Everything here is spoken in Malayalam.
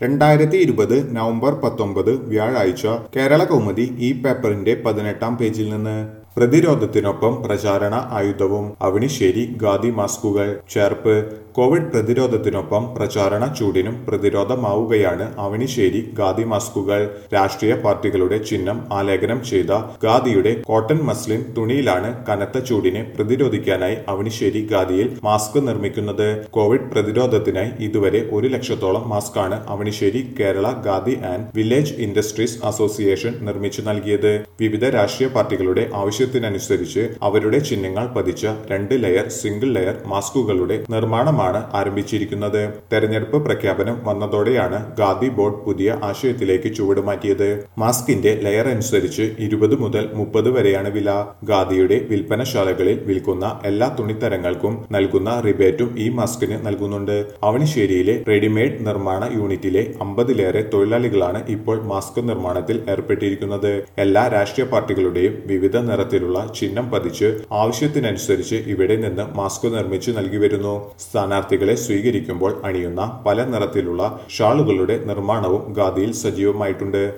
രണ്ടായിരത്തി ഇരുപത് നവംബർ പത്തൊമ്പത് വ്യാഴാഴ്ച കേരള കൗമുദി ഈ പേപ്പറിന്റെ പതിനെട്ടാം പേജിൽ നിന്ന് പ്രതിരോധത്തിനൊപ്പം പ്രചാരണ ആയുധവും അവണിശ്ശേരി ഖാദി മാസ്കുകൾ ചേർപ്പ് കോവിഡ് പ്രതിരോധത്തിനൊപ്പം പ്രചാരണ ചൂടിനും പ്രതിരോധമാവുകയാണ് അവണിശ്ശേരി ഖാദി മാസ്കുകൾ രാഷ്ട്രീയ പാർട്ടികളുടെ ചിഹ്നം ആലേഖനം ചെയ്ത ഖാദിയുടെ കോട്ടൺ മസ്ലിൻ തുണിയിലാണ് കനത്ത ചൂടിനെ പ്രതിരോധിക്കാനായി അവണിശ്ശേരി ഖാദിയിൽ മാസ്ക് നിർമ്മിക്കുന്നത് കോവിഡ് പ്രതിരോധത്തിനായി ഇതുവരെ ഒരു ലക്ഷത്തോളം മാസ്കാണ് Avanissery Kerala Khadi and village industries association നിർമ്മിച്ചു നൽകിയത് വിവിധ രാഷ്ട്രീയ പാർട്ടികളുടെ ആവശ്യത്തിനനുസരിച്ച് അവരുടെ ചിഹ്നങ്ങൾ പതിച്ച രണ്ട് ലെയർ സിംഗിൾ ലെയർ മാസ്കുകളുടെ നിർമ്മാണമാണ് ആരംഭിച്ചിരിക്കുന്നത് തെരഞ്ഞെടുപ്പ് പ്രഖ്യാപനം വന്നതോടെയാണ് ഖാദി ബോർഡ് പുതിയ ആശയത്തിലേക്ക് ചുവടുമാറ്റിയത് മാസ്കിന്റെ ലെയർ അനുസരിച്ച് ഇരുപത് മുതൽ മുപ്പത് വരെയാണ് വില ഖാദിയുടെ വിൽപ്പനശാലകളിൽ വിൽക്കുന്ന എല്ലാ തുണിത്തരങ്ങൾക്കും നൽകുന്ന റിബേറ്റും ഈ മാസ്കിന് നൽകുന്നുണ്ട് അവണിശ്ശേരിയിലെ റെഡിമെയ്ഡ് നിർമ്മാണ യൂണിറ്റിലെ അമ്പതിലേറെ തൊഴിലാളികളാണ് ഇപ്പോൾ മാസ്ക് നിർമ്മാണത്തിൽ ഏർപ്പെട്ടിരിക്കുന്നത് എല്ലാ രാഷ്ട്രീയ പാർട്ടികളുടെയും വിവിധ നിറത്തിലുള്ള ചിഹ്നം പതിച്ച് ആവശ്യത്തിനനുസരിച്ച് ഇവിടെ നിന്ന് മാസ്ക് നിർമ്മിച്ചു നൽകി വരുന്നു സ്ഥാനാർത്ഥികളെ സ്വീകരിക്കുമ്പോൾ അണിയുന്ന പല നിറത്തിലുള്ള ഷാളുകളുടെ നിർമ്മാണവും ഖാദിയിൽ സജീവമായിട്ടുണ്ട്